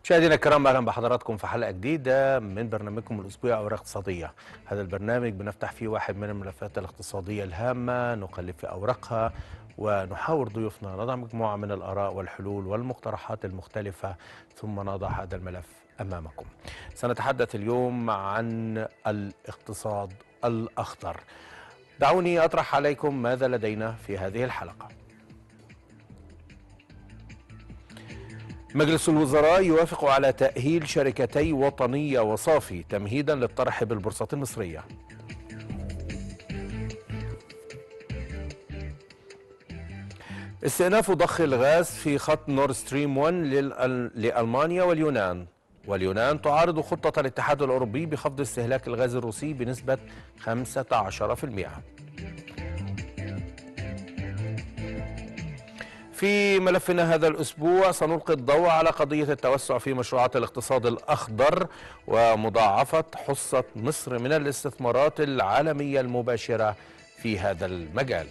مشاهدينا الكرام اهلا بحضراتكم في حلقه جديده من برنامجكم الاسبوعي اوراق اقتصاديه. هذا البرنامج بنفتح فيه واحد من الملفات الاقتصاديه الهامه نقلب في اوراقها ونحاور ضيوفنا نضع مجموعه من الاراء والحلول والمقترحات المختلفه ثم نضع هذا الملف امامكم. سنتحدث اليوم عن الاقتصاد الاخضر. دعوني اطرح عليكم ماذا لدينا في هذه الحلقه. مجلس الوزراء يوافق على تأهيل شركتي وطنية وصافي تمهيدا للطرح بالبورصة المصرية استئناف ضخ الغاز في خط نور ستريم 1 لألمانيا واليونان واليونان تعارض خطة الاتحاد الأوروبي بخفض استهلاك الغاز الروسي بنسبة 15% في ملفنا هذا الأسبوع سنلقي الضوء على قضية التوسع في مشروعات الاقتصاد الأخضر ومضاعفة حصة مصر من الاستثمارات العالمية المباشرة في هذا المجال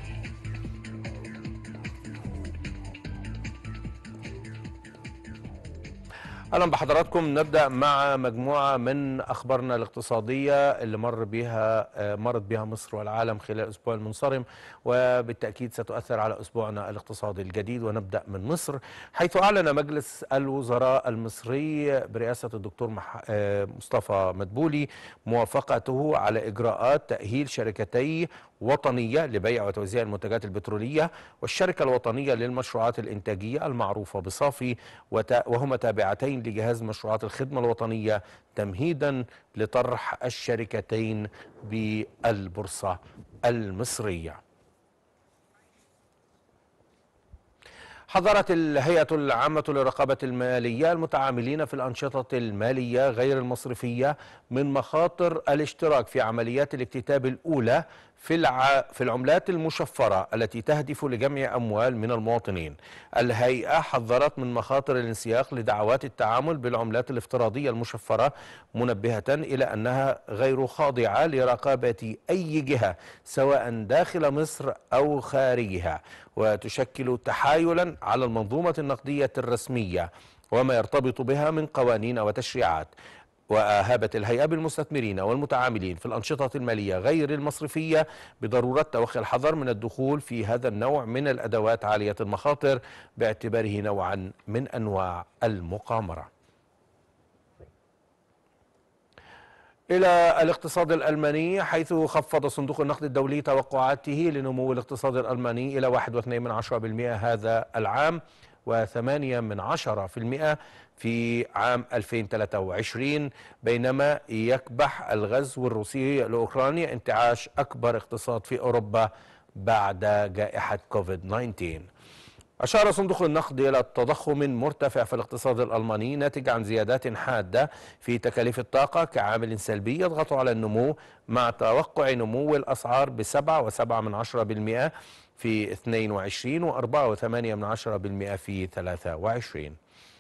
اهلا بحضراتكم نبدا مع مجموعه من اخبارنا الاقتصاديه اللي مر بها مرت بها مصر والعالم خلال الاسبوع المنصرم وبالتاكيد ستؤثر على اسبوعنا الاقتصادي الجديد ونبدا من مصر حيث اعلن مجلس الوزراء المصري برئاسه الدكتور مصطفى مدبولي موافقته على اجراءات تاهيل شركتي وطنيه لبيع وتوزيع المنتجات البتروليه والشركه الوطنيه للمشروعات الانتاجيه المعروفه بصافي وهما تابعتين لجهاز مشروعات الخدمه الوطنيه تمهيدا لطرح الشركتين بالبورصه المصريه. حذرت الهيئة العامة للرقابة المالية المتعاملين في الأنشطة المالية غير المصرفية من مخاطر الاشتراك في عمليات الاكتتاب الأولى في الع... في العملات المشفرة التي تهدف لجمع أموال من المواطنين. الهيئة حذرت من مخاطر الانسياق لدعوات التعامل بالعملات الافتراضية المشفرة منبهة إلى أنها غير خاضعة لرقابة أي جهة سواء داخل مصر أو خارجها وتشكل تحايلا على المنظومة النقدية الرسمية وما يرتبط بها من قوانين وتشريعات وآهبت الهيئة بالمستثمرين والمتعاملين في الأنشطة المالية غير المصرفية بضرورة توخي الحذر من الدخول في هذا النوع من الأدوات عالية المخاطر باعتباره نوعا من أنواع المقامرة إلى الاقتصاد الألماني حيث خفض صندوق النقد الدولي توقعاته لنمو الاقتصاد الألماني إلى 1.2% هذا العام وثمانية من عشرة في المئة في عام 2023 بينما يكبح الغزو الروسي لأوكرانيا انتعاش أكبر اقتصاد في أوروبا بعد جائحة كوفيد 19 أشار صندوق النقد إلى التضخم مرتفع في الاقتصاد الألماني ناتج عن زيادات حادة في تكاليف الطاقة كعامل سلبي يضغط على النمو مع توقع نمو الأسعار بسبعة وسبعة من عشرة بالمئة في 22 وأربعة وثمانية من عشرة بالمئة في 23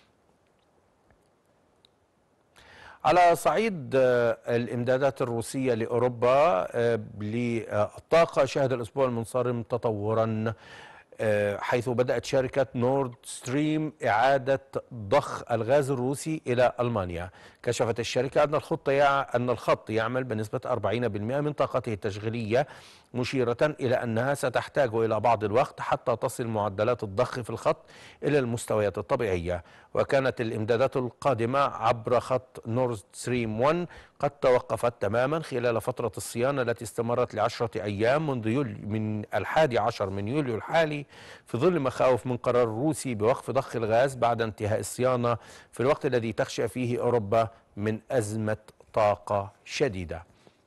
على صعيد الامدادات الروسيه لاوروبا للطاقه شهد الاسبوع المنصرم تطورا حيث بدأت شركة نورد ستريم إعادة ضخ الغاز الروسي إلى ألمانيا كشفت الشركة أن الخط أن الخط يعمل بنسبة 40% من طاقته التشغيلية مشيرة إلى أنها ستحتاج إلى بعض الوقت حتى تصل معدلات الضخ في الخط إلى المستويات الطبيعية وكانت الإمدادات القادمة عبر خط نورد ستريم 1 قد توقفت تماما خلال فترة الصيانة التي استمرت لعشرة أيام منذ يولي من الحادي عشر من يوليو الحالي في ظل مخاوف من قرار روسي بوقف ضخ الغاز بعد انتهاء الصيانة في الوقت الذي تخشى فيه أوروبا من أزمة طاقة شديدة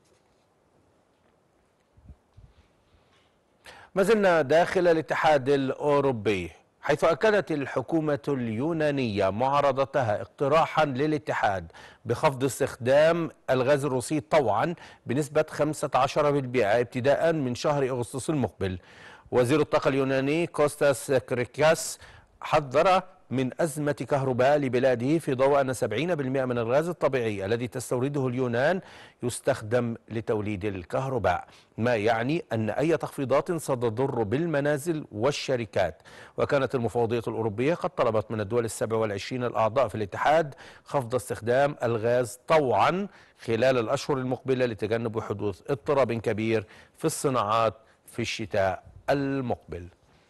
ما زلنا داخل الاتحاد الأوروبي حيث أكدت الحكومة اليونانية معارضتها اقتراحا للاتحاد بخفض استخدام الغاز الروسي طوعا بنسبة 15% ابتداء من شهر أغسطس المقبل وزير الطاقة اليوناني كوستاس كريكاس حذر من أزمة كهرباء لبلاده في ضوء أن 70% من الغاز الطبيعي الذي تستورده اليونان يستخدم لتوليد الكهرباء ما يعني أن أي تخفيضات ستضر بالمنازل والشركات وكانت المفوضية الأوروبية قد طلبت من الدول السبع والعشرين الأعضاء في الاتحاد خفض استخدام الغاز طوعا خلال الأشهر المقبلة لتجنب حدوث اضطراب كبير في الصناعات في الشتاء المقبل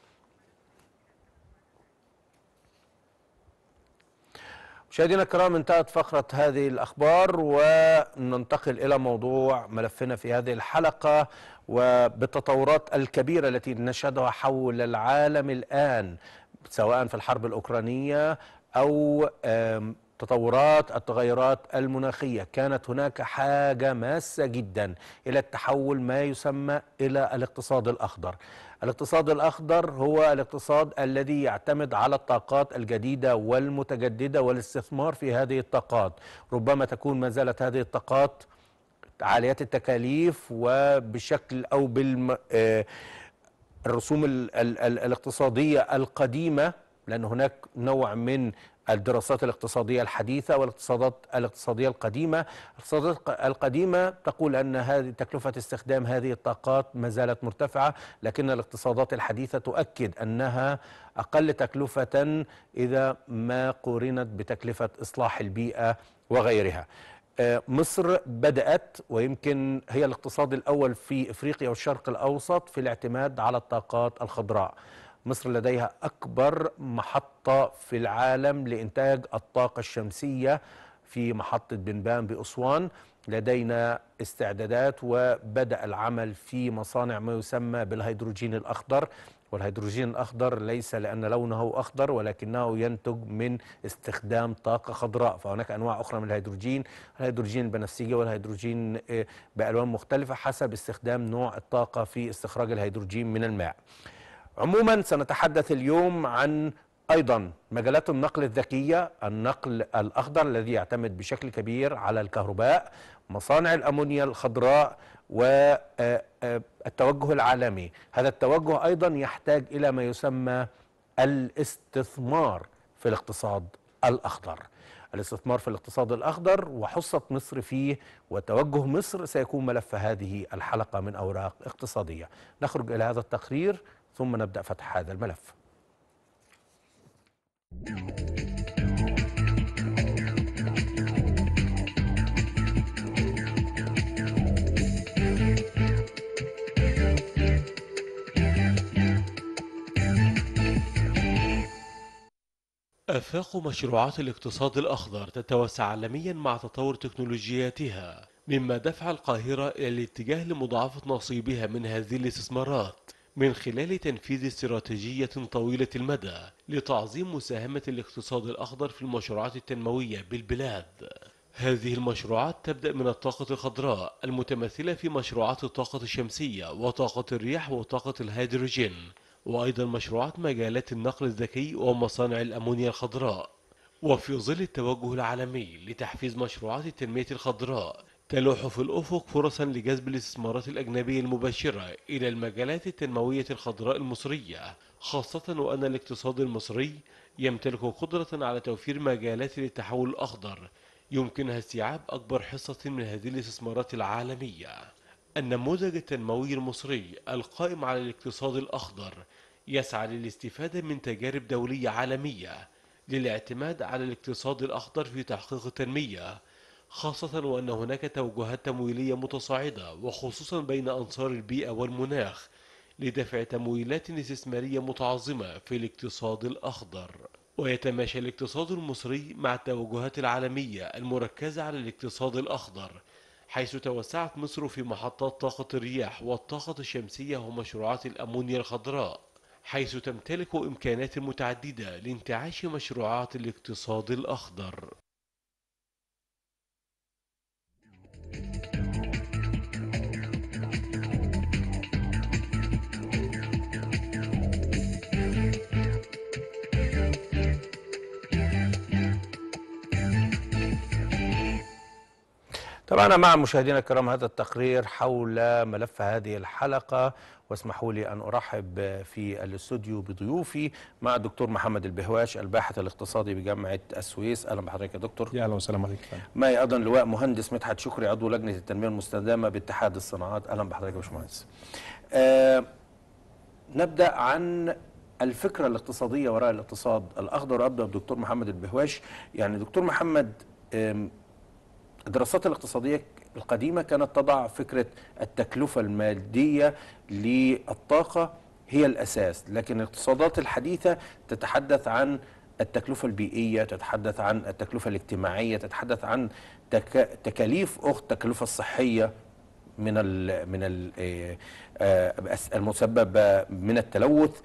مشاهدينا الكرام انتهت فقرة هذه الأخبار وننتقل إلى موضوع ملفنا في هذه الحلقة وبالتطورات الكبيرة التي نشهدها حول العالم الآن سواء في الحرب الأوكرانية أو تطورات التغيرات المناخية كانت هناك حاجة ماسة جدا إلى التحول ما يسمى إلى الاقتصاد الأخضر الاقتصاد الأخضر هو الاقتصاد الذي يعتمد على الطاقات الجديدة والمتجددة والاستثمار في هذه الطاقات ربما تكون ما زالت هذه الطاقات عاليات التكاليف وبشكل أو بالم آه، الرسوم الاقتصادية القديمة لأن هناك نوع من الدراسات الاقتصادية الحديثة والاقتصادات الاقتصادية القديمة الاقتصادات القديمة تقول أن هذه تكلفة استخدام هذه الطاقات ما زالت مرتفعة لكن الاقتصادات الحديثة تؤكد أنها أقل تكلفة إذا ما قورنت بتكلفة إصلاح البيئة وغيرها آه، مصر بدأت ويمكن هي الاقتصاد الأول في إفريقيا والشرق الأوسط في الاعتماد على الطاقات الخضراء مصر لديها أكبر محطة في العالم لإنتاج الطاقة الشمسية في محطة بنبان بأسوان لدينا استعدادات وبدأ العمل في مصانع ما يسمى بالهيدروجين الأخضر والهيدروجين الأخضر ليس لأن لونه أخضر ولكنه ينتج من استخدام طاقة خضراء فهناك أنواع أخرى من الهيدروجين الهيدروجين البنفسجي والهيدروجين آه، بألوان مختلفة حسب استخدام نوع الطاقة في استخراج الهيدروجين من الماء عموما سنتحدث اليوم عن ايضا مجالات النقل الذكيه النقل الاخضر الذي يعتمد بشكل كبير على الكهرباء مصانع الامونيا الخضراء والتوجه العالمي هذا التوجه ايضا يحتاج الى ما يسمى الاستثمار في الاقتصاد الاخضر الاستثمار في الاقتصاد الاخضر وحصه مصر فيه وتوجه مصر سيكون ملف هذه الحلقه من اوراق اقتصاديه نخرج الى هذا التقرير ثم نبدأ فتح هذا الملف آفاق مشروعات الاقتصاد الأخضر تتوسع عالميا مع تطور تكنولوجياتها مما دفع القاهرة إلى الاتجاه لمضاعفة نصيبها من هذه الاستثمارات من خلال تنفيذ استراتيجية طويلة المدى لتعظيم مساهمة الاقتصاد الأخضر في المشروعات التنموية بالبلاد هذه المشروعات تبدأ من الطاقة الخضراء المتمثلة في مشروعات الطاقة الشمسية وطاقة الرياح وطاقة الهيدروجين وأيضا مشروعات مجالات النقل الذكي ومصانع الأمونيا الخضراء وفي ظل التوجه العالمي لتحفيز مشروعات التنمية الخضراء تلوح في الأفق فرصا لجذب الاستثمارات الأجنبية المباشرة إلى المجالات التنموية الخضراء المصرية خاصة وأن الاقتصاد المصري يمتلك قدرة على توفير مجالات للتحول الأخضر يمكنها استيعاب أكبر حصة من هذه الاستثمارات العالمية النموذج التنموي المصري القائم على الاقتصاد الأخضر يسعى للاستفادة من تجارب دولية عالمية للاعتماد على الاقتصاد الأخضر في تحقيق التنمية خاصة وأن هناك توجهات تمويلية متصاعدة وخصوصا بين أنصار البيئة والمناخ لدفع تمويلات استثمارية متعظمة في الاقتصاد الأخضر ويتماشى الاقتصاد المصري مع التوجهات العالمية المركزة على الاقتصاد الأخضر حيث توسعت مصر في محطات طاقة الرياح والطاقة الشمسية ومشروعات الأمونيا الخضراء حيث تمتلك إمكانات متعددة لانتعاش مشروعات الاقتصاد الأخضر تابعنا مع مشاهدينا الكرام هذا التقرير حول ملف هذه الحلقة واسمحوا لي أن أرحب في الاستوديو بضيوفي مع الدكتور محمد البهواش الباحث الاقتصادي بجامعة السويس أهلا بحضرتك يا دكتور يا اهلا وسهلا عليك معي أيضا لواء مهندس مدحت شكري عضو لجنة التنمية المستدامة باتحاد الصناعات أهلا بحضرتك يا باشمهندس آه نبدأ عن الفكرة الاقتصادية وراء الاقتصاد الأخضر وأبدأ بالدكتور محمد البهواش يعني دكتور محمد آم، الدراسات الاقتصادية القديمة كانت تضع فكرة التكلفة المادية للطاقة هي الأساس لكن الاقتصادات الحديثة تتحدث عن التكلفة البيئية تتحدث عن التكلفة الاجتماعية تتحدث عن تك... تكاليف أخرى التكلفة الصحية من ال من ال آه، آه، المسببة من التلوث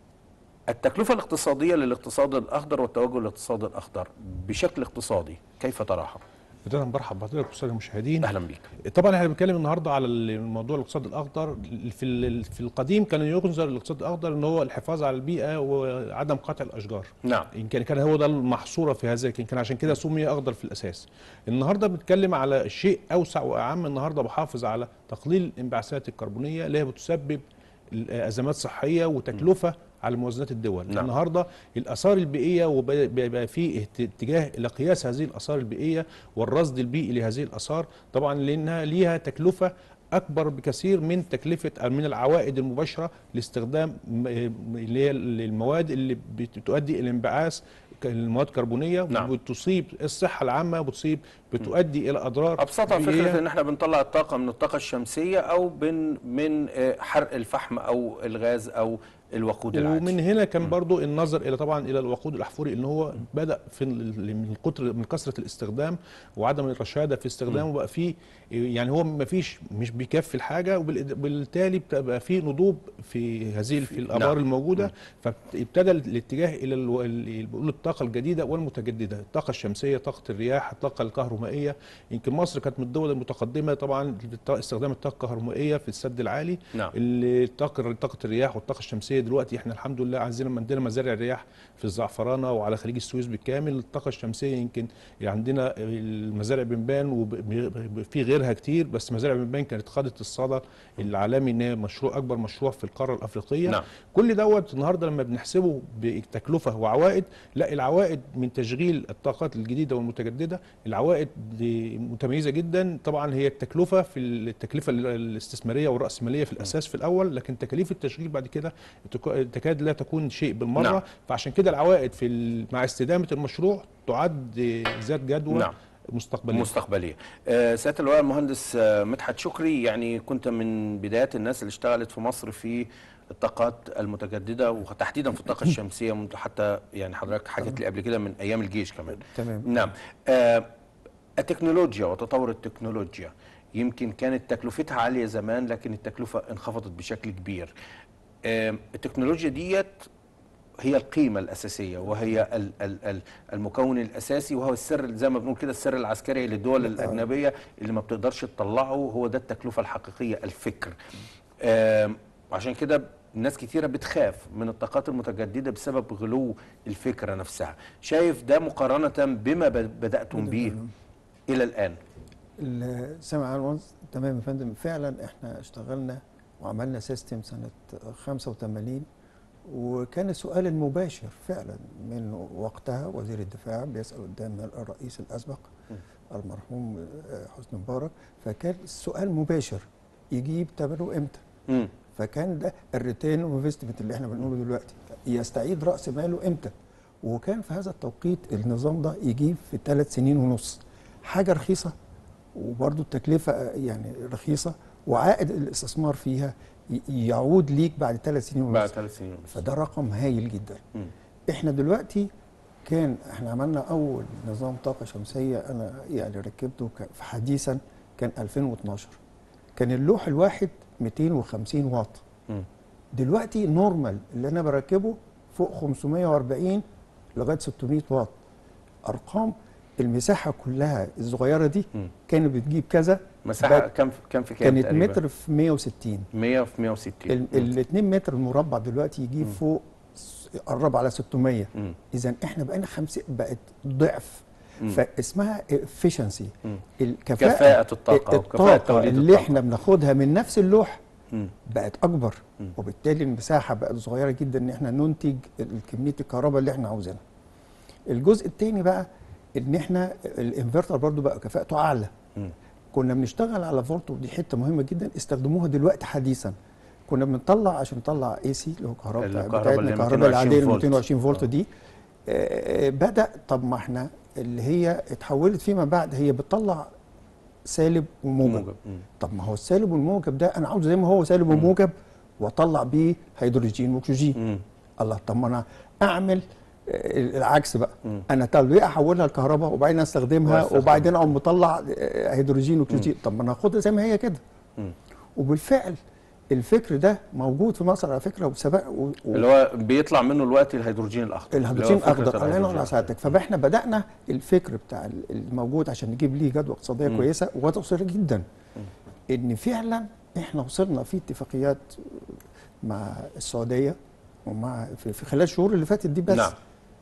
التكلفة الاقتصادية للاقتصاد الأخضر والتوجه للاقتصاد الأخضر بشكل اقتصادي كيف تراها؟ بدايه برحب بحضرتك استاذ المشاهدين أهلا بك طبعا احنا بنتكلم النهارده على الموضوع الاقتصاد الاخضر في ال- في القديم كان ينظر الاقتصاد الاخضر ان هو الحفاظ على البيئه وعدم قطع الاشجار نعم يمكن كان هو ده المحصوره في هذا يمكن كان عشان كده سمي اخضر في الاساس النهارده بنتكلم على شيء اوسع واعم النهارده بحافظ على تقليل الانبعاثات الكربونيه اللي هي بتسبب ازمات صحيه وتكلفه على موازنات الدول نعم. النهارده الاثار البيئيه وبقى في اتجاه الى قياس هذه الاثار البيئيه والرصد البيئي لهذه الاثار طبعا لانها ليها تكلفه اكبر بكثير من تكلفه أو من العوائد المباشره لاستخدام م- اللي هي المواد اللي بتؤدي الى انبعاث ك- المواد كربونيه نعم. بتصيب الصحه العامه بتصيب بتؤدي الى اضرار ابسطها بيئية. فكره ان احنا بنطلع الطاقه من الطاقه الشمسيه او من من آه، حرق الفحم او الغاز او الوقود العادي ومن هنا كان برضو النظر الى طبعا الى الوقود الاحفوري ان هو بدا في ال- من كتر من كثره الاستخدام وعدم الرشاده في استخدامه بقى فيه يعني هو ما فيش مش بيكفي الحاجه وبال- وبالتالي بتبقى في نضوب في هذه في الابار نعم. الموجوده فابتدى الاتجاه الى الو- اللي بيقولوا الطاقه الجديده والمتجدده الطاقه الشمسيه طاقه الرياح الطاقه الكهرومائيه يمكن مصر كانت من الدول المتقدمه طبعا في الط- استخدام الطاقه الكهرومائيه في السد العالي نعم اللي طاقه طاقه الرياح والطاقه الشمسيه دلوقتي احنا الحمد لله عندنا عندنا مزارع رياح في الزعفرانه وعلى خليج السويس بالكامل الطاقه الشمسيه يمكن عندنا المزارع بنبان وفي غيرها كتير بس مزارع بنبان كانت خاضت الصدى العالمي ان هي مشروع اكبر مشروع في القاره الافريقيه نعم. كل دوت النهارده لما بنحسبه بتكلفه وعوائد لا العوائد من تشغيل الطاقات الجديده والمتجدده العوائد دي متميزه جدا طبعا هي التكلفه في التكلفه الاستثماريه والراسماليه في الاساس في الاول لكن تكاليف التشغيل بعد كده تك- تكاد لا تكون شيء بالمره نعم. نعم. فعشان كده العوائد في ال- مع استدامه المشروع تعد ذات جدوى نعم. نعم. مستقبليه مستقبليه آه، سياده اللواء المهندس آه، مدحت شكري يعني كنت من بدايات الناس اللي اشتغلت في مصر في الطاقات المتجدده وتحديدا في الطاقه الشمسيه منذ حتى يعني حضرتك حكيت لي قبل كده من ايام الجيش كمان تمام نعم آه، التكنولوجيا وتطور التكنولوجيا يمكن كانت تكلفتها عالية زمان لكن التكلفة انخفضت بشكل كبير آه، التكنولوجيا ديت هي القيمة الأساسية وهي ال- ال- ال- المكون الأساسي وهو السر زي ما بنقول كده السر العسكري للدول الأجنبية اللي ما بتقدرش تطلعه هو ده التكلفة الحقيقية الفكر آم، عشان كده ناس كتيرة بتخاف من الطاقات المتجددة بسبب غلو الفكرة نفسها شايف ده مقارنة بما ب- بدأتم به إلى الآن ال- سامع المهندس تمام يا فندم فعلا احنا اشتغلنا وعملنا سيستم سنة 85 وكان السؤال المباشر فعلا من وقتها وزير الدفاع بيسأل قدام الرئيس الأسبق المرحوم آه، حسني مبارك فكان السؤال مباشر يجيب ثمنه امتى مم. فكان ده الريتين انفستمنت اللي احنا بنقوله دلوقتي يستعيد راس ماله امتى وكان في هذا التوقيت النظام ده يجيب في ثلاث سنين ونص حاجه رخيصه وبرضه التكلفه يعني رخيصه وعائد الاستثمار فيها ي- يعود ليك بعد ثلاث سنين ونص بعد ثلاث سنين ونص. فده رقم هايل جدا مم. احنا دلوقتي كان احنا عملنا اول نظام طاقه شمسيه انا يعني ركبته ك- في حديثا كان 2012 كان اللوح الواحد 250 واط مم. دلوقتي نورمال اللي انا بركبه فوق 540 لغايه 600 واط ارقام المساحه كلها الصغيره دي مم. كانت بتجيب كذا مساحة بقت- كم كم في كام كانت تقريبا؟ متر في 160 100 في 160 ال 2 متر المربع دلوقتي يجيب فوق س- قرب على 600 مم. اذا احنا بقينا خمسة بقت ضعف فاسمها efficiency كفاءة الطاقة وكفاءة الطاقه توليد اللي الطاقة. احنا بناخدها من نفس اللوح مم. بقت اكبر وبالتالي المساحه بقت صغيره جدا ان احنا ننتج كميه الكهرباء اللي احنا عاوزينها الجزء الثاني بقى ان احنا الانفرتر برضو بقى كفاءته اعلى مم. كنا بنشتغل على فولت ودي حته مهمه جدا استخدموها دلوقتي حديثا كنا بنطلع عشان نطلع اي سي اللي هو الكهرباء بتاع- الكهرباء اللي هي بتاعتنا الكهرباء 220 العاديه ال فولت. 220 فولت آه. دي آه، آه، بدا طب ما احنا اللي هي اتحولت فيما بعد هي بتطلع سالب وموجب موجب. مم. طب ما هو السالب والموجب ده انا عاوزه زي ما هو سالب وموجب واطلع بيه هيدروجين واكسجين مم. الله طب ما انا اعمل آه، العكس بقى مم. انا طب ليه احولها لكهرباء وبعدين استخدمها واستخدمها. وبعدين اقوم مطلع آه، هيدروجين واكسجين طب ما انا اخدها زي ما هي كده مم. وبالفعل الفكر ده موجود في مصر على فكره وسبق و... و... اللي هو بيطلع منه الوقت الهيدروجين الاخضر الهيدروجين اللي هو فكرة الاخضر الله ينور الهيدروجين على سعادتك فاحنا بدانا الفكر بتاع ال- الموجود عشان نجيب ليه جدوى اقتصاديه مم. كويسه وقصيره جدا ان فعلا احنا وصلنا في اتفاقيات مع السعوديه ومع في, في خلال الشهور اللي فاتت دي بس نعم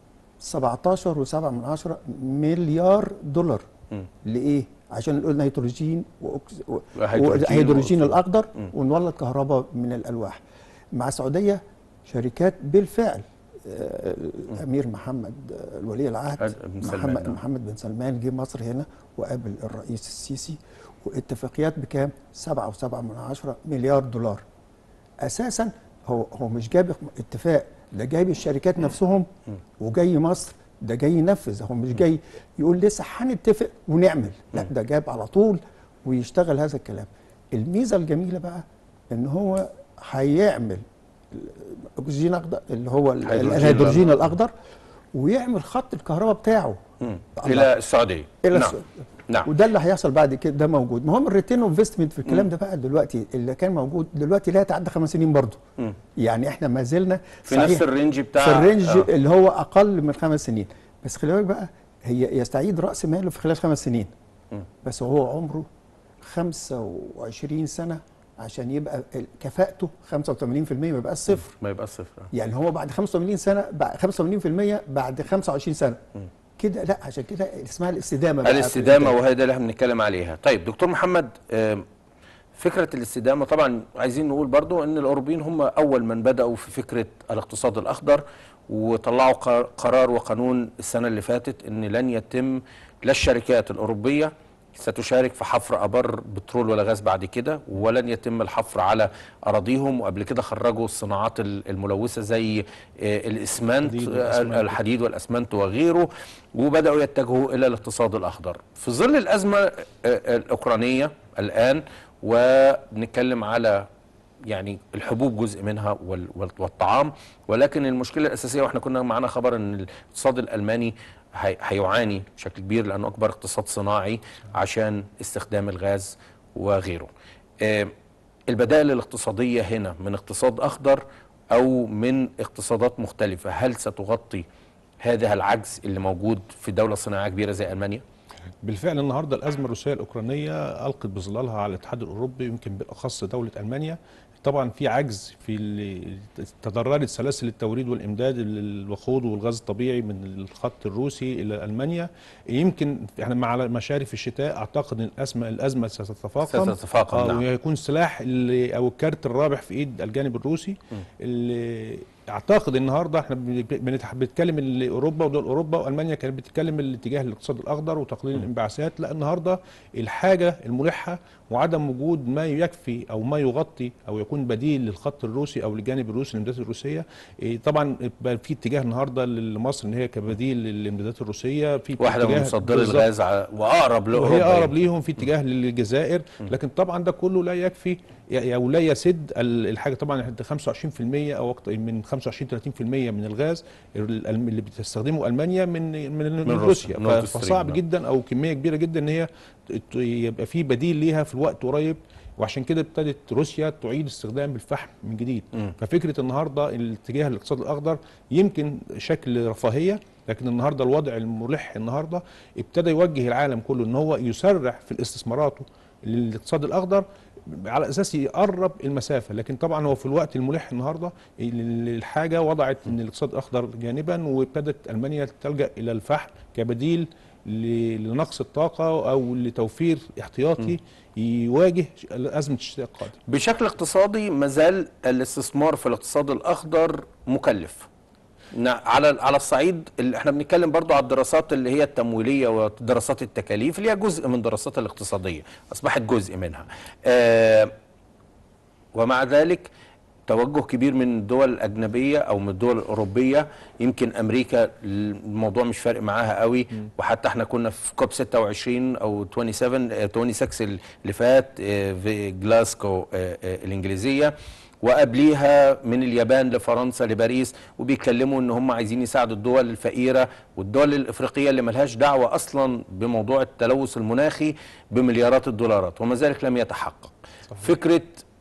17 و7 من عشرة مليار دولار مم. لايه؟ عشان نقول نيتروجين وأكس... و- وهيدروجين وهيدروجين وأكسجين. الاخضر مم. ونولد كهرباء من الالواح مع السعوديه شركات بالفعل آه، الامير محمد آه، الولي العهد بن سلمان، محمد نعم. محمد بن سلمان جه مصر هنا وقابل الرئيس السيسي واتفاقيات بكام؟ 7.7 من عشرة مليار دولار اساسا هو هو مش جايب اتفاق ده جايب الشركات نفسهم وجاي مصر ده جاي ينفذ هو مش جاي يقول لسه هنتفق ونعمل لا ده جاب على طول ويشتغل هذا الكلام الميزه الجميله بقى ان هو هيعمل اكسجين اخضر اللي هو ال- الهيدروجين الهيدروجين الاخضر ويعمل خط الكهرباء بتاعه مم. الله. الى السعوديه الى نعم السعودية. نعم وده اللي هيحصل بعد كده ده موجود ما هو الريتين انفستمنت في الكلام ده بقى دلوقتي اللي كان موجود دلوقتي لا يتعدى خمس سنين برضه مم. يعني احنا ما زلنا في صحيح نفس الرينج بتاع في الرينج آه. اللي هو اقل من خمس سنين بس خلي بالك بقى هي يستعيد راس ماله في خلال خمس سنين مم. بس هو عمره 25 سنه عشان يبقى ال- كفاءته 85% ما يبقاش صفر ما يبقى صفر يعني هو بعد 85 سنه بعد 85% بعد 25 سنه كده لا عشان كده اسمها الاستدامه بقى في الاستدامه الإنتاج. وهي ده اللي احنا بنتكلم عليها طيب دكتور محمد آم، فكره الاستدامه طبعا عايزين نقول برضو ان الاوروبيين هم اول من بداوا في فكره الاقتصاد الاخضر وطلعوا قر- قرار وقانون السنه اللي فاتت ان لن يتم لا الشركات الاوروبيه ستشارك في حفر ابار بترول ولا غاز بعد كده ولن يتم الحفر على اراضيهم وقبل كده خرجوا الصناعات ال- الملوثه زي آه، الاسمنت الحديد آه، والأسمنت. الحديد والاسمنت وغيره وبداوا يتجهوا الى الاقتصاد الاخضر في ظل الازمه آه، آه، الاوكرانيه الان ونتكلم على يعني الحبوب جزء منها وال- وال- والطعام ولكن المشكله الاساسيه واحنا كنا معانا خبر ان الاقتصاد الالماني هي- هيعاني بشكل كبير لانه اكبر اقتصاد صناعي عشان استخدام الغاز وغيره. آه، البدائل الاقتصاديه هنا من اقتصاد اخضر او من اقتصادات مختلفه هل ستغطي هذا العجز اللي موجود في دوله صناعيه كبيره زي المانيا؟ بالفعل النهارده الازمه الروسيه الاوكرانيه القت بظلالها على الاتحاد الاوروبي يمكن بالاخص دوله المانيا طبعا في عجز في ال- تضررت سلاسل التوريد والامداد الوقود والغاز الطبيعي من الخط الروسي الى المانيا يمكن احنا مع مشارف الشتاء اعتقد ان الازمه الازمه ستتفاقم ستتفاقم، آه، نعم. ويكون السلاح اللي او الكارت الرابح في ايد الجانب الروسي اللي اعتقد النهارده احنا بن- بنتح- بنتكلم ال- اوروبا ودول اوروبا والمانيا كانت بتتكلم الاتجاه الاقتصاد الاخضر وتقليل الانبعاثات لا النهارده الحاجه الملحه وعدم وجود ما يكفي او ما يغطي او يكون بديل للخط الروسي او للجانب الروسي الامدادات الروسيه إيه، طبعا بقى في اتجاه النهارده لمصر ان هي كبديل للامدادات الروسيه في واحده من اتجاه مصدري بالظبط. الغاز ع- واقرب لاوروبا وهي اقرب يعني. ليهم في اتجاه للجزائر لكن طبعا ده كله لا يكفي ي- او لا يسد ال- الحاجه طبعا احنا 25% او أكتر من 25 30% من الغاز ال- الم- اللي بتستخدمه المانيا من من, من روسيا، روسيا نورد ف- ستريم، فصعب نعم. جدا او كميه كبيره جدا ان هي ت- يبقى في بديل ليها في الوقت قريب وعشان كده ابتدت روسيا تعيد استخدام الفحم من جديد مم. ففكره النهارده الاتجاه الاقتصاد الاخضر يمكن شكل رفاهيه لكن النهارده الوضع الملح النهارده ابتدى يوجه العالم كله ان هو يسرع في الاستثمارات للاقتصاد الاخضر على اساس يقرب المسافه لكن طبعا هو في الوقت الملح النهارده ال- الحاجه وضعت ان الاقتصاد الاخضر جانبا وابتدت المانيا تلجا الى الفحم كبديل ل- لنقص الطاقه او لتوفير احتياطي يواجه ازمه الشتاء القادم بشكل اقتصادي مازال الاستثمار في الاقتصاد الاخضر مكلف نا- على على الصعيد اللي احنا بنتكلم برضو على الدراسات اللي هي التمويليه ودراسات التكاليف اللي هي جزء من الدراسات الاقتصاديه اصبحت جزء منها آه ومع ذلك توجه كبير من الدول الأجنبية أو من الدول الأوروبية يمكن أمريكا الموضوع مش فارق معاها قوي وحتى احنا كنا في كوب 26 أو 27 آه، 26 اللي فات آه، في جلاسكو آه، آه، الإنجليزية وقبليها من اليابان لفرنسا لباريس وبيتكلموا ان هم عايزين يساعدوا الدول الفقيره والدول الافريقيه اللي ملهاش دعوه اصلا بموضوع التلوث المناخي بمليارات الدولارات وما ذلك لم يتحقق فكره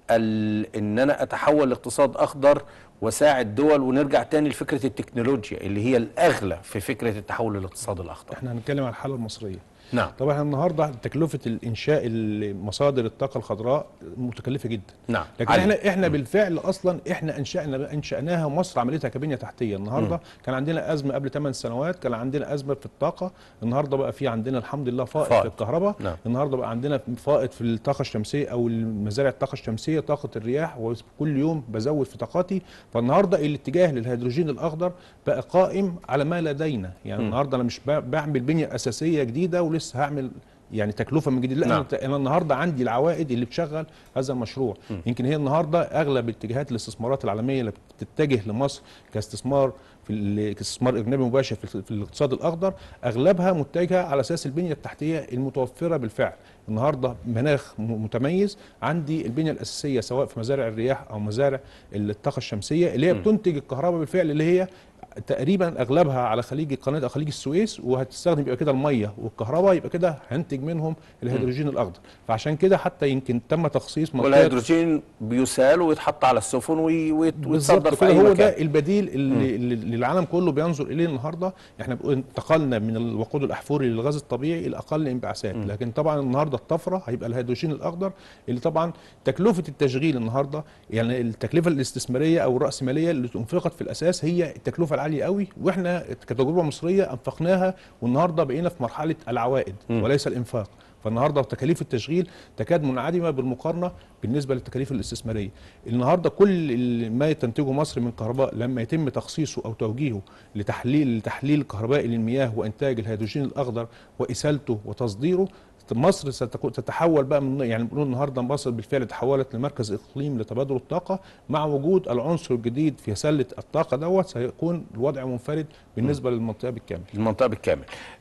ال... ان انا اتحول لاقتصاد اخضر وساعد دول ونرجع تاني لفكره التكنولوجيا اللي هي الاغلى في فكره التحول للاقتصاد الاخضر احنا هنتكلم عن الحاله المصريه نعم طبعا احنا النهارده تكلفه الانشاء مصادر الطاقه الخضراء متكلفه جدا نعم لكن علي. احنا احنا بالفعل اصلا احنا انشانا انشاناها مصر عملتها كبنيه تحتيه النهارده كان عندنا ازمه قبل 8 سنوات كان عندنا ازمه في الطاقه النهارده بقى في عندنا الحمد لله فائض, فائض. في الكهرباء نعم. النهارده بقى عندنا فائض في الطاقه الشمسيه او مزارع الطاقه الشمسيه طاقه الرياح وكل يوم بزود في طاقاتي فالنهارده الاتجاه للهيدروجين الاخضر بقى قائم على ما لدينا يعني م. النهارده انا مش ب- بعمل بنيه اساسيه جديده ولسه هعمل يعني تكلفه من جديد لا نعم. أنا انا النهارده عندي العوائد اللي بتشغل هذا المشروع م. يمكن هي النهارده اغلب اتجاهات الاستثمارات العالميه اللي بتتجه لمصر كاستثمار في ال- كاستثمار اجنبي مباشر في, في الاقتصاد الاخضر اغلبها متجهه على اساس البنيه التحتيه المتوفره بالفعل النهارده مناخ م- متميز عندي البنيه الاساسيه سواء في مزارع الرياح او مزارع الطاقه الشمسيه اللي هي م. بتنتج الكهرباء بالفعل اللي هي تقريبا اغلبها على خليج قناه أو خليج السويس وهتستخدم يبقى كده الميه والكهرباء يبقى كده هنتج منهم الهيدروجين الاخضر فعشان كده حتى يمكن تم تخصيص منطقه والهيدروجين بيسال ويتحط على السفن وي- ويت- ويتصدر بالظبط في كده اي هو مكان ده البديل اللي, اللي اللي العالم كله بينظر اليه النهارده احنا بنقول انتقلنا من الوقود الاحفوري للغاز الطبيعي الى اقل انبعاثات م. لكن طبعا النهارده الطفره هيبقى الهيدروجين الاخضر اللي طبعا تكلفه التشغيل النهارده يعني التكلفه الاستثماريه او الراسماليه اللي انفقت في الاساس هي التكلفه العاليه قوي واحنا كتجربه مصريه انفقناها والنهارده بقينا في مرحله العوائد م. وليس الانفاق فالنهارده تكاليف التشغيل تكاد منعدمه بالمقارنه بالنسبه للتكاليف الاستثماريه. النهارده كل ال- ما تنتجه مصر من كهرباء لما يتم تخصيصه او توجيهه لتحليل لتحليل كهربائي للمياه وانتاج الهيدروجين الاخضر واسالته وتصديره مصر ستكون تتحول بقى من يعني بنقول النهارده مصر بالفعل تحولت لمركز اقليم لتبادل الطاقه مع وجود العنصر الجديد في سله الطاقه دوت سيكون الوضع منفرد بالنسبه للمنطقه بالكامل. المنطقه بالكامل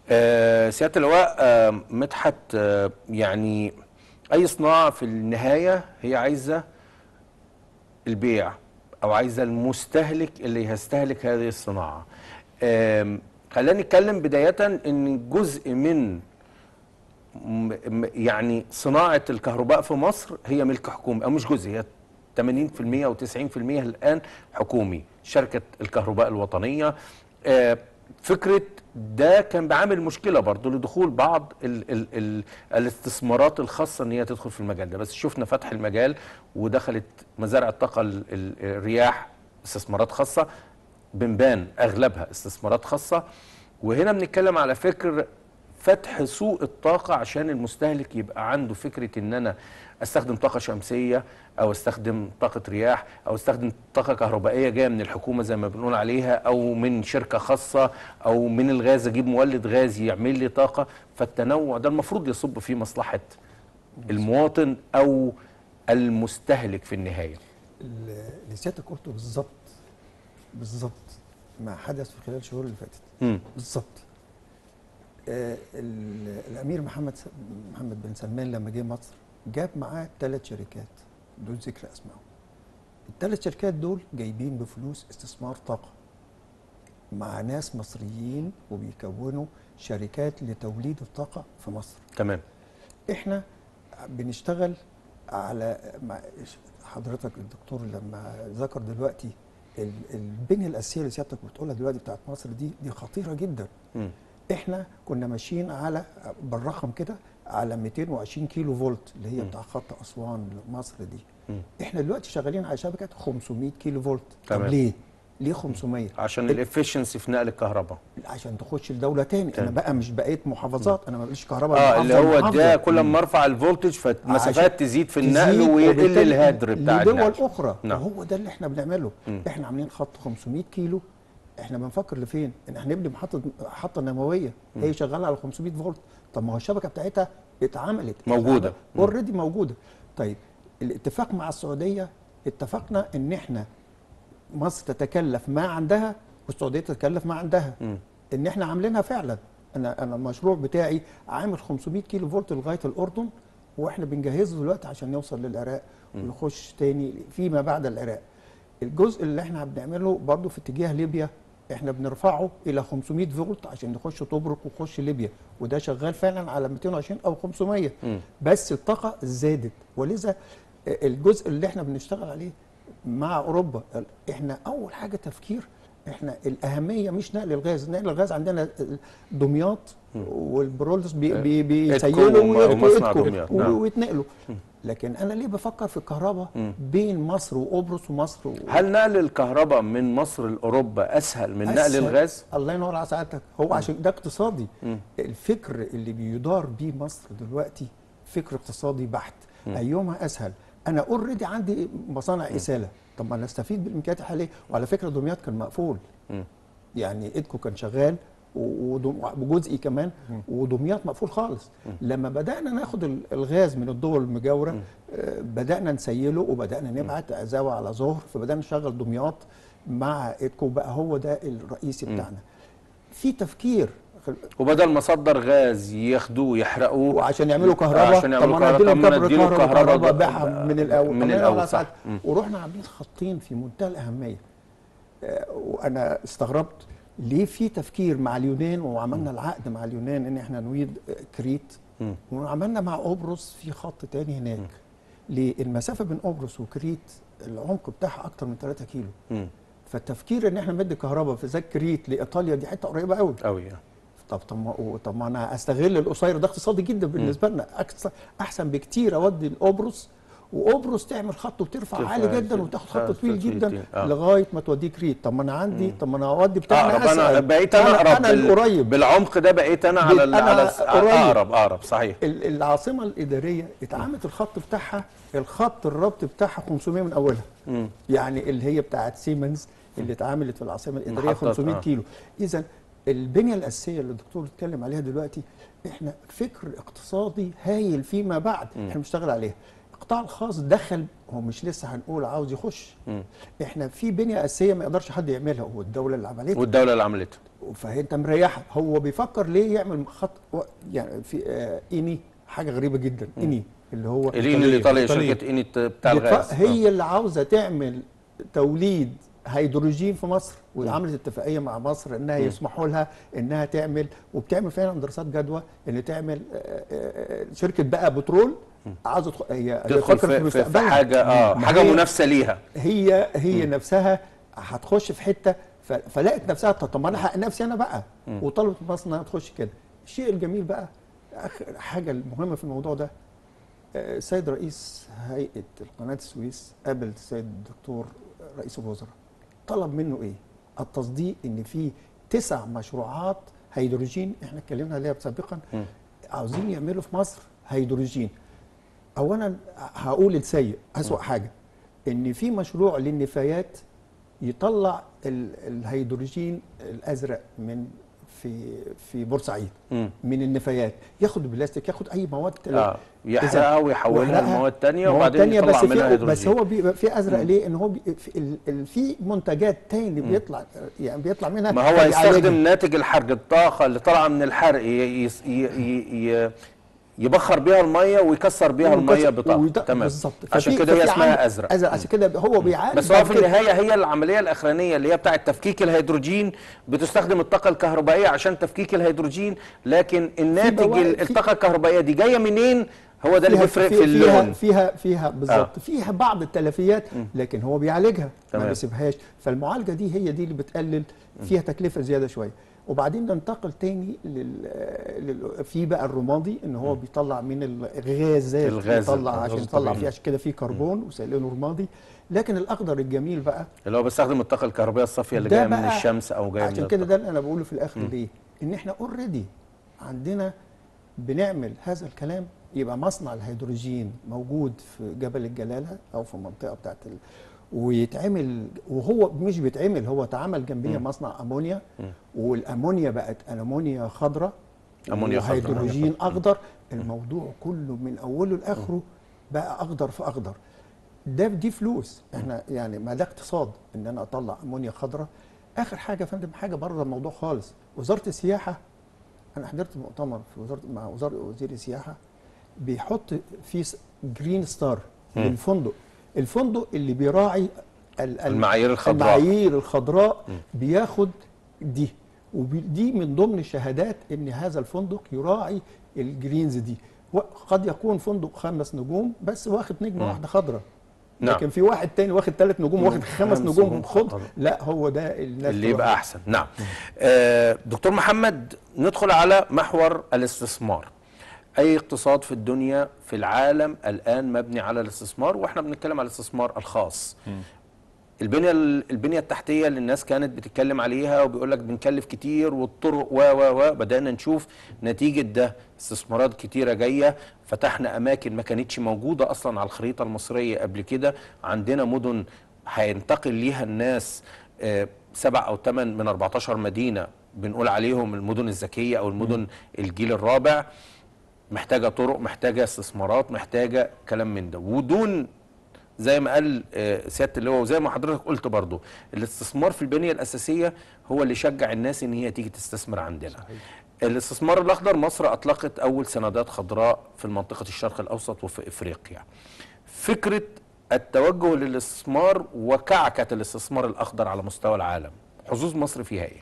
آه سياده اللواء آه مدحت آه يعني اي صناعه في النهايه هي عايزه البيع او عايزه المستهلك اللي هيستهلك هذه الصناعه آم، خلينا نتكلم بدايه ان جزء من م- م- يعني صناعه الكهرباء في مصر هي ملك حكومي او مش جزء هي 80% او 90% الان حكومي شركه الكهرباء الوطنيه آه، فكره ده كان بعامل مشكله برضو لدخول بعض ال ال ال الاستثمارات الخاصه ان هي تدخل في المجال ده بس شفنا فتح المجال ودخلت مزارع الطاقه ال- ال- الرياح استثمارات خاصه بنبان اغلبها استثمارات خاصه وهنا بنتكلم على فكر فتح سوق الطاقة عشان المستهلك يبقى عنده فكرة ان انا استخدم طاقة شمسية او استخدم طاقة رياح او استخدم طاقة كهربائية جاية من الحكومة زي ما بنقول عليها او من شركة خاصة او من الغاز اجيب مولد غاز يعمل لي طاقة فالتنوع ده المفروض يصب في مصلحة المواطن او المستهلك في النهاية اللي سيادتك قلته بالظبط بالظبط ما حدث في خلال الشهور اللي فاتت مم. بالظبط آه ال- الامير محمد س- محمد بن سلمان لما جه مصر جاب معاه ثلاث شركات دول ذكر اسمائهم الثلاث شركات دول جايبين بفلوس استثمار طاقه مع ناس مصريين وبيكونوا شركات لتوليد الطاقه في مصر تمام احنا بنشتغل على مع حضرتك الدكتور لما ذكر دلوقتي ال- البنيه الاساسيه اللي سيادتك بتقولها دلوقتي بتاعت مصر دي دي خطيره جدا مم. احنا كنا ماشيين على بالرقم كده على 220 كيلو فولت اللي هي مم. بتاع خط اسوان لمصر دي مم. احنا دلوقتي شغالين على شبكه 500 كيلو فولت طب تمام. ليه ليه 500 عشان الافشنسي في نقل الكهرباء عشان تخش لدوله تاني انا تاني. بقى مش بقيت محافظات انا ما بقيش كهرباء اه اللي هو المحافظة ده المحافظة. كل ما ارفع الفولتج عشان فالمسافات تزيد في النقل تزيد ويقل وبالتالي الهدر بتاع لدول النقل اخرى نعم. وهو ده اللي احنا بنعمله مم. احنا عاملين خط 500 كيلو احنا بنفكر لفين ان احنا نبني محطه محطه نوويه هي شغاله على 500 فولت طب ما هو الشبكه بتاعتها اتعملت موجودة. مم. اوريدي موجوده طيب الاتفاق مع السعوديه اتفقنا ان احنا مصر تتكلف ما عندها والسعوديه تتكلف ما عندها مم. ان احنا عاملينها فعلا انا انا المشروع بتاعي عامل 500 كيلو فولت لغايه الاردن واحنا بنجهزه دلوقتي عشان يوصل للعراق ويخش تاني فيما بعد العراق الجزء اللي احنا بنعمله برضو في اتجاه ليبيا احنا بنرفعه الى 500 فولت عشان نخش طبرق ونخش ليبيا وده شغال فعلا على 220 او 500 مم. بس الطاقه زادت ولذا الجزء اللي احنا بنشتغل عليه مع اوروبا احنا اول حاجه تفكير احنا الاهميه مش نقل الغاز نقل الغاز عندنا دمياط والبرولس بي بي بيسيلوا وم- ويركوا ومصنع إيدكو دمياط، و- نعم. ويتنقلوا لكن انا ليه بفكر في الكهرباء بين مصر وقبرص ومصر و... هل نقل الكهرباء من مصر لاوروبا اسهل من نقل أسهل. الغاز؟ الله ينور على سعادتك هو عشان ده اقتصادي الفكر اللي بيدار بيه مصر دلوقتي فكر اقتصادي بحت ايهما اسهل انا اوريدي عندي مصانع اساله طب ما انا استفيد بالامكانيات الحاليه وعلى فكره دمياط كان مقفول مم. يعني ايدكو كان شغال و- ودم- وجزئي كمان ودمياط مقفول خالص لما بدانا ناخد ال- الغاز من الدول المجاوره آه، بدانا نسيله وبدانا نبعت عزاوه على ظهر فبدانا نشغل دمياط مع ايدكو بقى هو ده الرئيسي بتاعنا في تفكير خل- وبدل ما صدر غاز ياخدوه يحرقوه وعشان يعملوا كهرباء عشان طب يعملوا ما انا كهرباء اديلهم طب ما كبر نديله كهرباء كهرباء كهرباء ب- بيعها من الاول من طب ما الأول، يلا صح. ساعات. مم. ورحنا عاملين خطين في منتهى الاهميه آه، وانا استغربت ليه في تفكير مع اليونان وعملنا العقد مع اليونان ان احنا نريد آه، كريت مم. وعملنا مع قبرص في خط تاني هناك ليه المسافه بين قبرص وكريت العمق بتاعها اكتر من 3 كيلو مم. فالتفكير ان احنا ندي كهرباء في زي كريت لايطاليا دي حته قريبه قوي قوي يعني. طب طب ما طب ما انا استغل القصير ده اقتصادي جدا بالنسبه لنا أكثر احسن بكتير اودي لقبرص وقبرص تعمل خط وترفع ترفع عالي جدا جدا. وتاخد آه، خط طويل طويل جدا جدا. آه. لغايه ما توديه كريت طب ما انا عندي طب ما انا اودي بتاعنا اقرب انا أسهل. بقيت انا اقرب انا بال- القريب بالعمق ده بقيت انا على ال- أنا على الس- قريب. اقرب اقرب صحيح ال- العاصمه الاداريه اتعملت الخط بتاعها الخط الربط بتاعها 500 من اولها مم. يعني اللي هي بتاعت سيمنز اللي اتعملت في العاصمه الاداريه محطات، 500 آه. كيلو اذا البنيه الاساسيه اللي الدكتور اتكلم عليها دلوقتي احنا فكر اقتصادي هايل فيما بعد احنا بنشتغل عليها القطاع الخاص دخل هو مش لسه هنقول عاوز يخش مم. احنا في بنيه اساسيه ما يقدرش حد يعملها هو الدوله اللي عملتها والدوله اللي عملته فانت مريحه هو بيفكر ليه يعمل خط و- يعني في آه ايني حاجه غريبه جدا ايني اللي هو الين الايطاليه إيطالية. شركه ايني بتاع بتف- الغاز هي اللي عاوزه تعمل توليد هيدروجين في مصر وعملت اتفاقيه مع مصر انها يسمحوا لها انها تعمل وبتعمل فعلا دراسات جدوى ان تعمل آه، آه، آه، شركه بقى بترول عاوزه تدخل هي هي تدخل فكرة في, في, في مستقبلها. حاجه اه ما حاجه هي- منافسه ليها هي هي نفسها هتخش في حته ف- فلقت نفسها طب طب ما انا احقق نفسي انا بقى وطلبت من مصر انها تخش كده الشيء الجميل بقى اخر حاجه المهمه في الموضوع ده آه، السيد رئيس هيئه قناه السويس قابل السيد الدكتور رئيس الوزراء طلب منه ايه؟ التصديق ان في تسع مشروعات هيدروجين احنا اتكلمنا عليها سابقا عاوزين يعملوا في مصر هيدروجين اولا هقول السيء اسوأ حاجه ان في مشروع للنفايات يطلع ال- الهيدروجين الازرق من في في بورسعيد مم. من النفايات ياخد البلاستيك ياخد اي مواد تانية. اه يحرقها ويحولها ويحرقها لمواد تانية مواد وبعدين تانية يطلع بس منها في هيدروجين بس هو بيبقى في ازرق ليه؟ ان هو بي في, ال- ال- في منتجات تاني بيطلع يعني بيطلع منها ما هو فبيعالجها. هيستخدم ناتج الحرق الطاقة اللي طالعة من الحرق ي- ي- ي- ي- يبخر بيها المية ويكسر بيها المية بطاقة وده- تمام بالظبط عشان ففي- كده هي ففي اسمها عامل- أزرق ازرق عشان كده هو بيعالج بس هو بعد في كده. النهاية هي العملية الأخرانية اللي هي بتاعة تفكيك الهيدروجين بتستخدم الطاقة الكهربائية عشان تفكيك الهيدروجين لكن الناتج بواقي- ال- في- الطاقة الكهربائية دي جاية منين هو ده اللي فيها- بيفرق في- في فيها اللون فيها فيها بالظبط فيها بعض التلفيات لكن هو بيعالجها ما تمام. بيسيبهاش فالمعالجه دي هي دي اللي بتقلل فيها تكلفه زياده شويه وبعدين ننتقل تاني لل... لل... في بقى الرمادي ان هو بيطلع من الغازات الغاز بيطلع الغاز عشان يطلع الطبيعي. فيه عشان كده فيه كربون وسيلينه رمادي لكن الاخضر الجميل بقى اللي هو بيستخدم الطاقه الكهربائيه الصافيه اللي ده جايه من بقى الشمس او جايه من عشان كده الطاقة. ده اللي انا بقوله في الاخر ليه ان احنا اوريدي عندنا بنعمل هذا الكلام يبقى مصنع الهيدروجين موجود في جبل الجلاله او في المنطقه بتاعت ال... ويتعمل وهو مش بيتعمل هو اتعمل جنبيه مصنع امونيا والامونيا بقت امونيا خضراء أمونيا خضراء. وهيدروجين اخضر الموضوع كله من اوله لاخره بقى اخضر في اخضر ده دي فلوس احنا يعني ما ده اقتصاد ان انا اطلع امونيا خضراء اخر حاجه يا فندم حاجه بره الموضوع خالص وزاره السياحه انا حضرت مؤتمر في وزاره مع وزاره وزير السياحه بيحط في جرين ستار للفندق الفندق اللي بيراعي ال- ال- المعايير الخضراء. المعايير الخضراء بياخد دي ودي من ضمن الشهادات ان هذا الفندق يراعي الجرينز دي وقد يكون فندق خمس نجوم بس واخد نجمه واحده خضراء نعم. لكن في واحد تاني واخد ثلاث نجوم واخد خمس خمس نجوم نجوم خضر خضراء. لا هو ده الناس اللي يبقى تروح. احسن نعم آه دكتور محمد ندخل على محور الاستثمار اي اقتصاد في الدنيا في العالم الان مبني على الاستثمار واحنا بنتكلم على الاستثمار الخاص البنيه البنيه التحتيه اللي الناس كانت بتتكلم عليها وبيقول لك بنكلف كتير والطرق و و و بدانا نشوف نتيجه ده استثمارات كتيره جايه فتحنا اماكن ما كانتش موجوده اصلا على الخريطه المصريه قبل كده عندنا مدن هينتقل ليها الناس آه، سبع او ثمان من 14 مدينه بنقول عليهم المدن الذكيه او المدن الجيل الرابع محتاجه طرق محتاجه استثمارات محتاجه كلام من ده ودون زي ما قال آه، سياده اللواء وزي ما حضرتك قلت برضو الاستثمار في البنيه الاساسيه هو اللي يشجع الناس ان هي تيجي تستثمر عندنا صحيح. الاستثمار الاخضر مصر اطلقت اول سندات خضراء في منطقه الشرق الاوسط وفي افريقيا فكره التوجه للاستثمار وكعكه الاستثمار الاخضر على مستوى العالم حظوظ مصر فيها ايه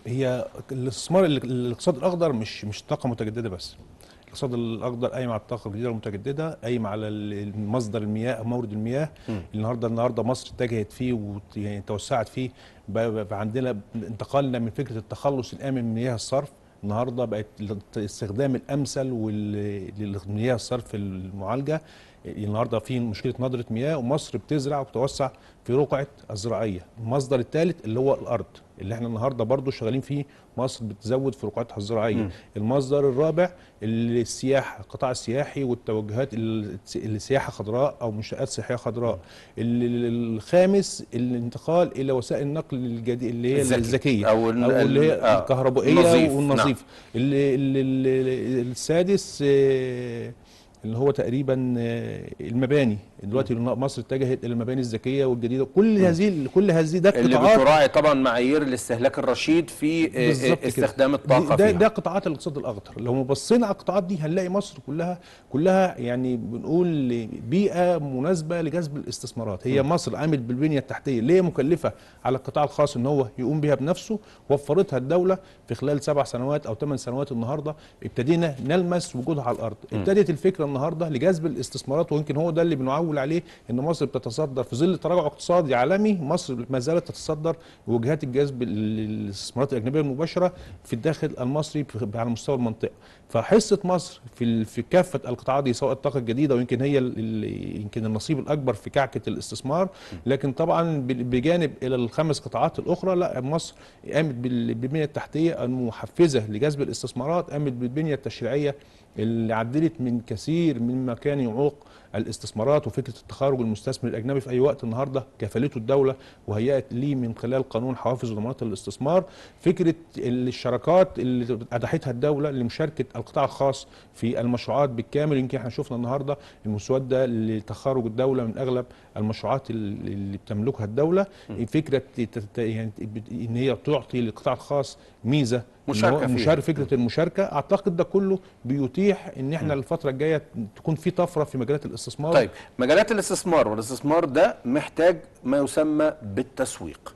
هي الاستثمار ال- الاقتصاد الاخضر مش مش طاقه متجدده بس الاقتصاد الاخضر قايم على الطاقه الجديده المتجدده قايم على ال- مصدر المياه مورد المياه النهارده النهارده مصر اتجهت فيه وتوسعت فيه بقى, بقى عندنا انتقلنا من فكره التخلص الامن من مياه الصرف النهارده بقت الاستخدام الامثل وال- للمياه الصرف المعالجه النهارده في مشكله نضره مياه ومصر بتزرع وبتوسع في رقعه الزراعيه المصدر الثالث اللي هو الارض اللي احنا النهارده برضو شغالين فيه مصر بتزود في رقعتها الزراعيه مم. المصدر الرابع اللي السياحه القطاع السياحي والتوجهات ال- السياحه خضراء او منشات سياحيه خضراء ال- ال- الخامس الانتقال الى وسائل النقل الجديد اللي هي الذكي. الذكيه أو ال- او اللي هي ال- آه، الكهربائيه النظيف. والنظيف اللي اللي اللي السادس آه، اللي هو تقريبا آه، المباني دلوقتي مصر اتجهت الى المباني الذكيه والجديده كل هذه كل هذه ده اللي قطاعات بتراعي طبعا معايير الاستهلاك الرشيد في آه، بالظبط آه، كده. استخدام الطاقه ده, فيها ده قطاعات الاقتصاد الاخضر لو بصينا على القطاعات دي هنلاقي مصر كلها كلها يعني بنقول بيئه مناسبه لجذب الاستثمارات هي مصر قامت بالبنيه التحتيه اللي هي مكلفه على القطاع الخاص ان هو يقوم بها بنفسه وفرتها الدوله في خلال سبع سنوات او ثمان سنوات النهارده ابتدينا نلمس وجودها على الارض ابتدت الفكره النهارده لجذب الاستثمارات ويمكن هو ده اللي بنعول عليه ان مصر بتتصدر في ظل تراجع اقتصادي عالمي مصر ما زالت تتصدر وجهات الجذب ال- الاستثمارات الاجنبيه المباشره في الداخل المصري في- على مستوى المنطقه فحصه مصر في ال- في كافه القطاعات دي سواء الطاقه الجديده ويمكن هي ال- ال- يمكن النصيب الاكبر في كعكه الاستثمار لكن طبعا ب- بجانب الى الخمس قطاعات الاخرى لا مصر قامت بال- بالبنيه التحتيه المحفزه لجذب الاستثمارات قامت بالبنيه التشريعيه اللي عدلت من كثير مما كان يعوق الاستثمارات وفكره التخارج المستثمر الاجنبي في اي وقت النهارده كفلته الدوله وهيأت ليه من خلال قانون حوافز وضمانات الاستثمار فكره الشراكات اللي اتاحتها الدوله لمشاركه القطاع الخاص في المشروعات بالكامل يمكن احنا شفنا النهارده المسوده لتخارج الدوله من اغلب المشروعات اللي اللي بتملكها الدوله فكره تت- يعني ان هي تعطي للقطاع الخاص ميزه إن مشاركة هو فيها. مشاركة فكره المشاركه اعتقد ده كله بيتيح ان احنا الفتره الجايه تكون في طفره في مجالات الاستثمار طيب مجالات الاستثمار والاستثمار ده محتاج ما يسمى بالتسويق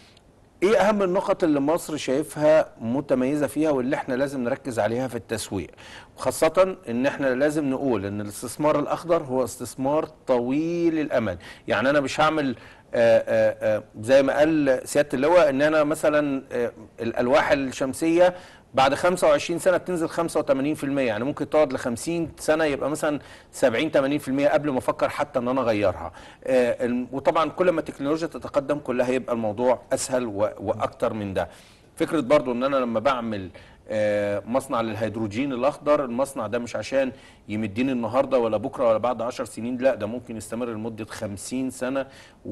ايه اهم النقط اللي مصر شايفها متميزه فيها واللي احنا لازم نركز عليها في التسويق وخاصه ان احنا لازم نقول ان الاستثمار الاخضر هو استثمار طويل الامد يعني انا مش هعمل آه، آه، زي ما قال سياده اللواء ان انا مثلا آه، الالواح الشمسيه بعد 25 سنه بتنزل 85% يعني ممكن تقعد ل 50 سنه يبقى مثلا 70 80% قبل ما افكر حتى ان انا اغيرها آه، الم- وطبعا كل ما التكنولوجيا تتقدم كل هيبقى الموضوع اسهل و- واكتر من ده فكره برضو ان انا لما بعمل آه، مصنع للهيدروجين الاخضر المصنع ده مش عشان يمديني النهارده ولا بكره ولا بعد 10 سنين لا ده ممكن يستمر لمده 50 سنه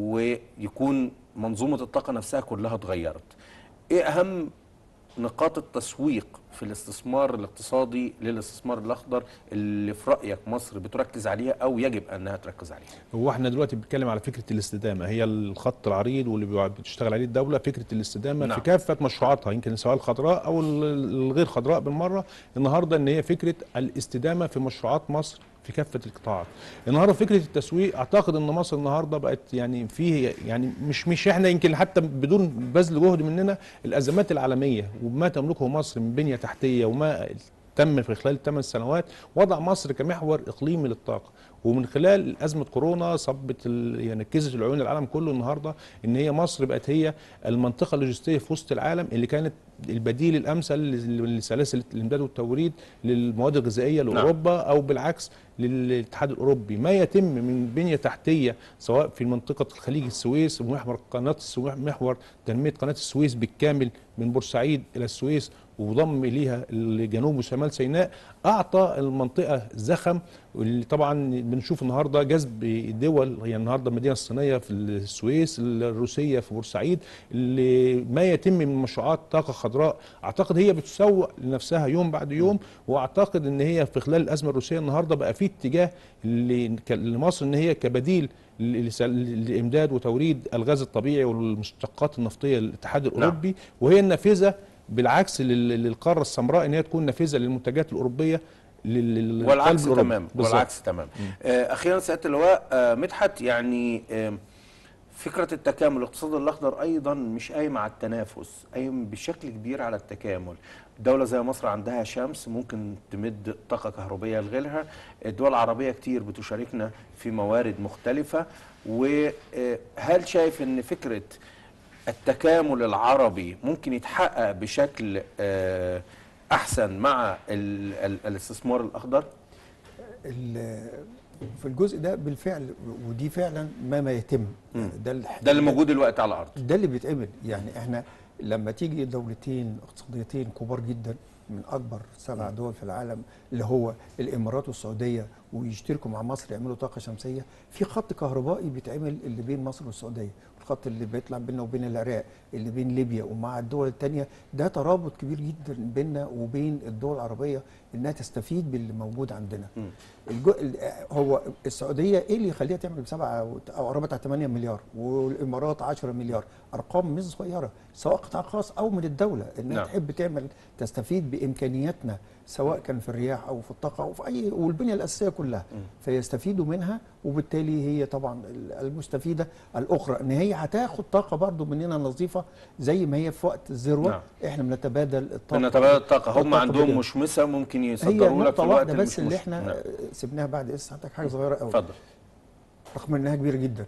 ويكون منظومه الطاقه نفسها كلها اتغيرت ايه اهم نقاط التسويق في الاستثمار الاقتصادي للاستثمار الاخضر اللي في رايك مصر بتركز عليها او يجب انها تركز عليها هو احنا دلوقتي بنتكلم على فكره الاستدامه هي الخط العريض واللي بيع- بتشتغل عليه الدوله فكره الاستدامه نعم. في كافه مشروعاتها يمكن سواء الخضراء او ال- الغير خضراء بالمره النهارده ان هي فكره الاستدامه في مشروعات مصر في كافه القطاعات النهارده فكره التسويق اعتقد ان مصر النهارده بقت يعني فيه يعني مش مش احنا يمكن حتى بدون بذل جهد مننا الازمات العالميه وما تملكه مصر من بنيه تحتيه وما تم في خلال الثمان سنوات وضع مصر كمحور اقليمي للطاقه ومن خلال ازمه كورونا صبت ال- يعني نكزت العيون العالم كله النهارده ان هي مصر بقت هي المنطقه اللوجستيه في وسط العالم اللي كانت البديل الامثل ل- لسلاسل الامداد والتوريد للمواد الغذائيه لاوروبا او بالعكس للاتحاد الاوروبي ما يتم من بنيه تحتيه سواء في منطقه خليج السويس ومحور قناه السويس محور تنميه قناه السويس بالكامل من بورسعيد الى السويس وضم اليها الجنوب وشمال سيناء اعطى المنطقه زخم واللي طبعا بنشوف النهارده جذب الدول هي النهارده المدينه الصينيه في السويس الروسيه في بورسعيد اللي ما يتم من مشروعات طاقه خضراء اعتقد هي بتسوق لنفسها يوم بعد يوم واعتقد ان هي في خلال الازمه الروسيه النهارده بقى في اتجاه ل- ك- لمصر ان هي كبديل ل- لس- لامداد وتوريد الغاز الطبيعي والمشتقات النفطيه للاتحاد الاوروبي وهي النافذه بالعكس لل- للقاره السمراء ان هي تكون نافذه للمنتجات الاوروبيه لل- لل- والعكس للقلب الأوروبي. تمام بالظبط. والعكس تمام آه، اخيرا سياده اللواء آه، مدحت يعني آه، فكره التكامل الاقتصاد الاخضر ايضا مش قايم على التنافس قايم بشكل كبير على التكامل دولة زي مصر عندها شمس ممكن تمد طاقة كهربية لغيرها الدول العربية كتير بتشاركنا في موارد مختلفة وهل شايف ان فكرة التكامل العربي ممكن يتحقق بشكل آه، احسن مع ال- ال- الاستثمار الاخضر ال- في الجزء ده بالفعل ودي فعلا ما ما يتم يعني ده الح- ده اللي موجود دلوقتي على الارض ده اللي بيتعمل يعني احنا لما تيجي دولتين اقتصاديتين كبار جدا من اكبر سبع دول في العالم اللي هو الامارات والسعوديه ويشتركوا مع مصر يعملوا طاقه شمسيه في خط كهربائي بيتعمل اللي بين مصر والسعوديه الخط اللي بيطلع بيننا وبين العراق اللي بين ليبيا ومع الدول الثانيه ده ترابط كبير جدا بيننا وبين الدول العربيه انها تستفيد باللي موجود عندنا الجو... ال- هو السعوديه ايه اللي يخليها تعمل بسبعه او قربت على 8 مليار والامارات 10 مليار ارقام مش صغيره سواء قطاع خاص او من الدوله انها نعم. نعم. تحب تعمل تستفيد بامكانياتنا سواء كان في الرياح او في الطاقه او في اي والبنيه الاساسيه كلها فيستفيدوا منها وبالتالي هي طبعا ال- المستفيده الاخرى ان هي هتاخد طاقه برضو مننا نظيفه زي ما هي في وقت الذروه نعم. نعم. احنا بنتبادل الطاقه بنتبادل الطاقة هم الطاقة عندهم بدل- مشمسة ممكن هي يصدروا لك في نقطة الوقت واحدة بس اللي المشمس. احنا نعم. سيبناها بعد اسم حضرتك حاجة صغيرة قوي اتفضل رغم انها كبيرة جدا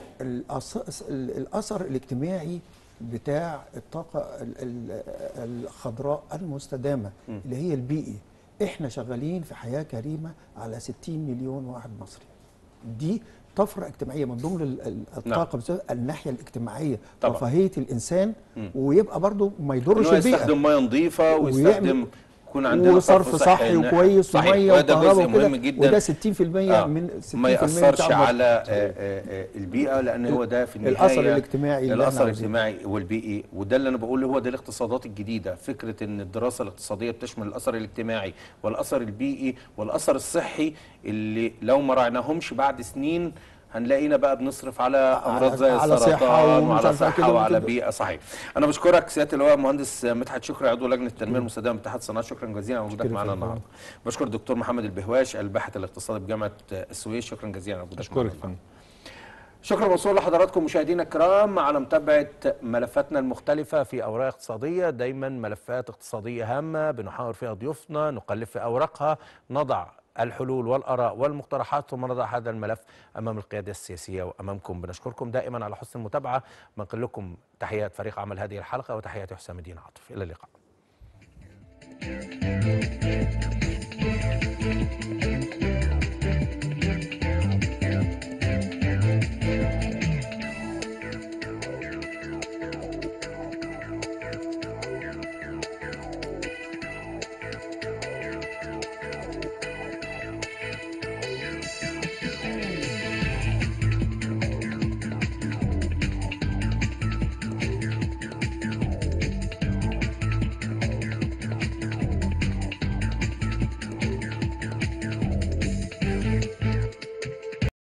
الأث- الاثر الاجتماعي بتاع الطاقة ال- ال- الخضراء المستدامة اللي هي البيئي احنا شغالين في حياة كريمة على 60 مليون واحد مصري دي طفرة اجتماعية من ضمن ال- ال- الطاقة بس الناحية الاجتماعية طبعا. رفاهية الإنسان مم. ويبقى برضو ما إن يضرش هو البيئة يستخدم مياه نظيفة ويستخدم ويعمل- يكون عندنا وصرف صحي إن- وكويس صحيح وميه وده وكهرباء جزء وكده مهم جدا وده 60% آه. من 60% ما من يأثرش شعب مصر. على آه، آه، آه، البيئة لأن هو ده في النهاية الأثر الاجتماعي اللي الأثر احنا عاوزينه. الاجتماعي والبيئي وده اللي أنا بقوله هو ده الاقتصادات الجديدة فكرة إن الدراسة الاقتصادية بتشمل الأثر الاجتماعي والأثر البيئي والأثر الصحي اللي لو ما راعناهمش بعد سنين هنلاقينا بقى بنصرف على امراض زي على صحة السرطان ومش وعلى عارف إيه صحه كده وعلى وكده. بيئه صحيح انا بشكرك سياده اللواء مهندس مدحت شكري عضو لجنه التنميه المستدامه باتحاد الصناعه شكرا جزيلا على وجودك شكرا معنا فندم. النهارده بشكر الدكتور محمد البهواش الباحث الاقتصادي بجامعه السويس شكرا جزيلا على وجودك معنا اشكرك النهارده فندم شكرا موصول لحضراتكم مشاهدينا الكرام على متابعة ملفاتنا المختلفة في أوراق اقتصادية دايما ملفات اقتصادية هامة بنحاور فيها ضيوفنا نقلب في أوراقها نضع الحلول والآراء والمقترحات ثم نضع هذا الملف أمام القيادة السياسية وأمامكم بنشكركم دائما على حسن المتابعة بنقل لكم تحيات فريق عمل هذه الحلقة وتحياتي حسام الدين عاطف إلى اللقاء